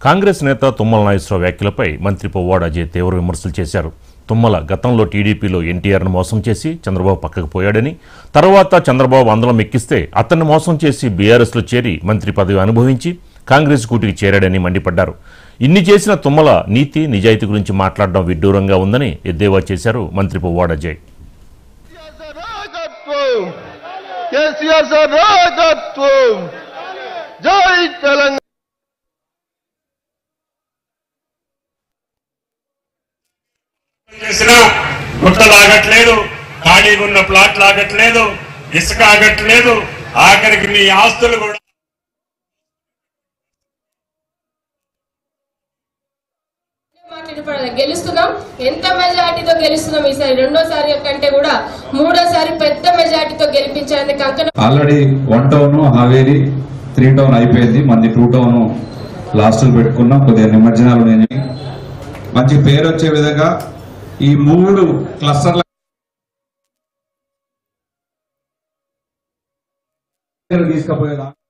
కాంగ్రెస్ నేత తుమ్మల నాగేశ్వరరావు వ్యాఖ్యలపై మంత్రి పువ్వాడ అజయ్ తీవ్ర విమర్శలు చేశారు తుమ్మల గతంలో టీడీపీలో ఎన్టీఆర్ను మోసం చేసి చంద్రబాబు పక్కకు పోయాడని తర్వాత చంద్రబాబు అందలం ఎక్కిస్తే అతన్ని మోసం చేసి బీఆర్ఎస్లో చేరి మంత్రి పదవి అనుభవించి కాంగ్రెస్ కూటికి చేరాడని మండిపడ్డారు ఇన్ని చేసిన తుమ్మల నీతి నిజాయితీ గురించి మాట్లాడడం విడ్డూరంగా ఉందని ఎద్దేవా చేశారు మంత్రి పువ్వాడ అజయ్ రాగత్వం కేసీఆర్ సార్ రాగత్వం జై తెలంగాణ చేసినా గుట్టలు ఆగట్లేదు ఖాళీగా ఉన్న ప్లాట్లు ఆగట్లేదు ఇసుక ఆగట్లేదు ఆఖరికి మీ ఆస్తులు కూడా మాట్లాడి గెలుస్తున్నాం ఎంత మెజార్టీతో గెలుస్తున్నాం ఈసారి రెండోసారి కంటే కూడా మూడోసారి పెద్ద మెజార్టీతో గెలిపించేందుకు కంకణం ఆల్రెడీ వన్ టౌన్ హావేరి త్రీ టౌన్ అయిపోయింది మంది టూ టౌన్ లాస్ట్ పెట్టుకున్నాం కొద్దిగా నిమజ్జనాలు ఉన్నాయి మంచి పేరు వచ్చే విధంగా ఈ మూడు క్లస్టర్ల తీసుకుపోయేదా